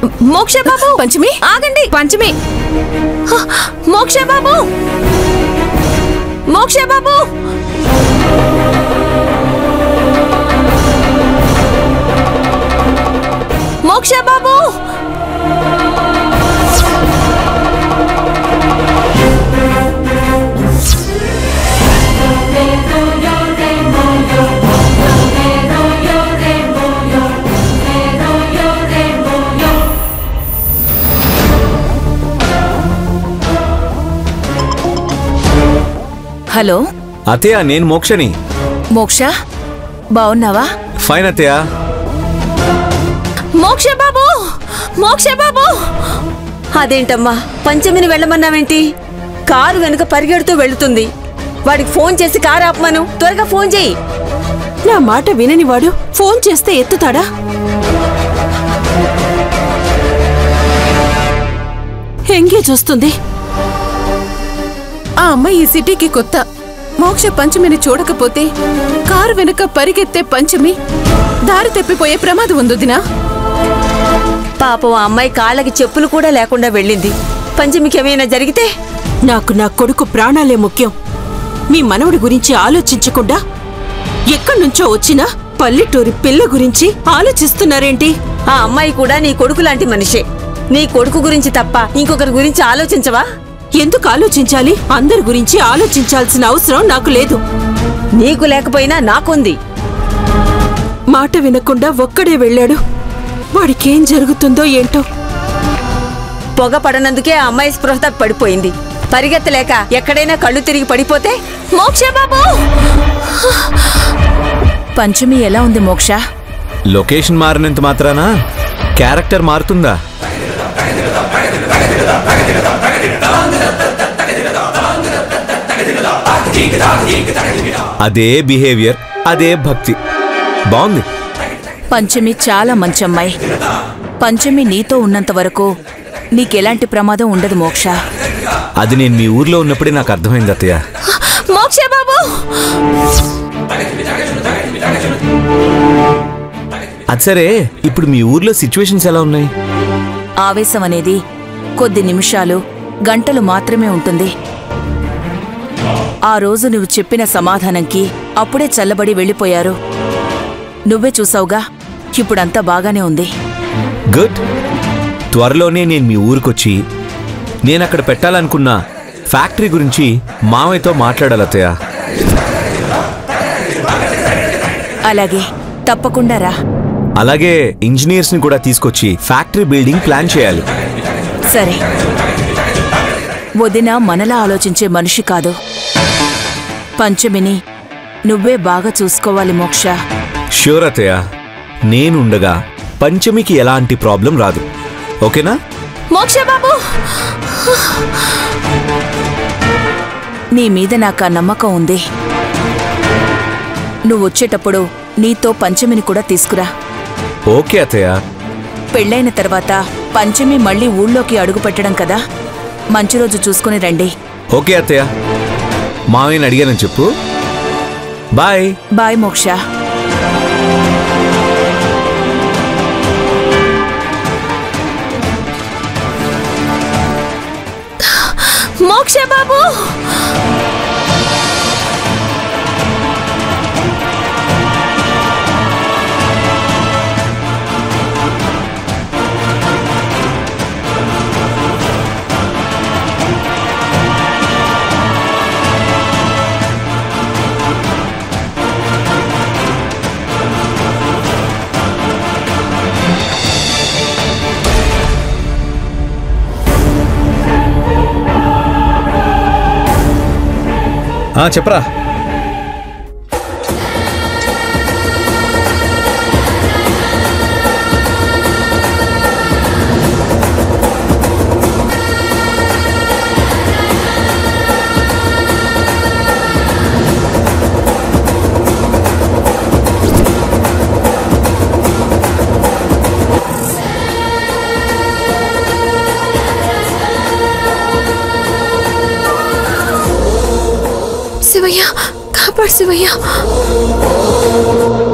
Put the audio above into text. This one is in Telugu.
మోక్ష బాబు పంచమి ఆగండి పంచమి హ, మోక్ష బాబు మోక్ష బాబు మోక్ష బాబు హలో అతయ్య నేను మోక్షని మోక్ష బాగున్నావా ఫైన్ అతయ్య మోక్ష బాబు మోక్ష బాబు అదేంటమ్మా పంచమిని వెళ్ళమన్నావేంటి కారు వెనుక పరిగెడుతూ వెళుతుంది వాడికి ఫోన్ చేసి కారు ఆపమను త్వరగా ఫోన్ చేయి నా మాట వినని వాడు ఫోన్ చేస్తే ఎత్తుతాడా ఎంగేజ్ వస్తుంది ఆ అమ్మాయి ఈ సిటీకి కొత్త మోక్ష పంచమిని చూడకపోతే కారు వెనుక పరిగెత్తే పంచమి దారి తప్పిపోయే ప్రమాదం ఉందొదినా పాపం ఆ అమ్మాయి కాళ్ళకి చెప్పులు కూడా లేకుండా వెళ్ళింది పంచమికి ఏమైనా జరిగితే నాకు నా కొడుకు ప్రాణాలే ముఖ్యం మీ మనవడి గురించి ఆలోచించకుండా ఎక్కడి నుంచో వచ్చినా పల్లెటూరి పిల్ల గురించి ఆలోచిస్తున్నారేంటి ఆ అమ్మాయి కూడా నీ కొడుకు లాంటి మనిషే నీ కొడుకు గురించి తప్ప ఇంకొకరి గురించి ఆలోచించవా ఎందుకు ఆలోచించాలి అందరి గురించి ఆలోచించాల్సిన అవసరం నాకు లేదు నీకు లేకపోయినా నాకుంది మాట వినకుండా ఒక్కడే వెళ్ళాడు వాడికేం జరుగుతుందో ఏంటో పొగ పడనందుకే ఆ అమ్మాయి స్పృహ తప్పి పడిపోయింది పరిగెత్తలేక ఎక్కడైనా కళ్ళు తిరిగి పడిపోతే మోక్ష బాబు పంచమి ఎలా ఉంది మోక్ష లొకేషన్ మారినంత మాత్రాన క్యారెక్టర్ మారుతుందా అదే బిహేవియర్ అదే భక్తి బాగుంది పంచమి చాలా మంచి అమ్మాయి పంచమి నీతో ఉన్నంత వరకు నీకెలాంటి ప్రమాదం ఉండదు మోక్ష అది నేను మీ ఊర్లో ఉన్నప్పుడే నాకు అర్థమైంది అత్తయ్య మోక్ష బాబు అది సరే ఇప్పుడు మీ ఊర్లో సిచ్యువేషన్స్ ఎలా ఉన్నాయి ఆవేశం అనేది కొద్ది నిమిషాలు గంటలు మాత్రమే ఉంటుంది ఆ రోజు నువ్వు చెప్పిన సమాధానంకి అప్పుడే చల్లబడి వెళ్ళిపోయారు నువ్వే చూసావుగా ఇప్పుడంతా బాగానే ఉంది గుడ్ త్వరలోనే నేను మీ ఊరికొచ్చి నేను అక్కడ పెట్టాలనుకున్న ఫ్యాక్టరీ గురించి మామయ్యతో మాట్లాడాలి అత్తయ్య అలాగే తప్పకుండా రా అలాగే ఇంజనీర్స్ని కూడా తీసుకొచ్చి ఫ్యాక్టరీ బిల్డింగ్ ప్లాన్ చేయాలి సరే వదిన మనలా ఆలోచించే మనిషి కాదు పంచమిని నువ్వే బాగా చూసుకోవాలి మోక్ష ష్యూర్ అత్తయ్య నేనుండగా పంచమికి ఎలాంటి ప్రాబ్లం రాదు ఓకేనా మోక్ష బాబు నీ మీద నాకు ఆ నమ్మకం ఉంది నువ్వు వచ్చేటప్పుడు నీతో పంచమిని కూడా తీసుకురా ఓకే అత్తయ్య పెళ్ళైన తర్వాత పంచమి మళ్ళీ ఊళ్ళోకి అడుగు పెట్టడం కదా మంచి రోజు చూసుకుని రండి ఓకే అత్తయ్య మామయ్యని అడిగానని చెప్పు బాయ్ బాయ్ మోక్ష మోక్ష బాబు ఆ, చెప్పరా శివయ్య కాపాడు శివయ్య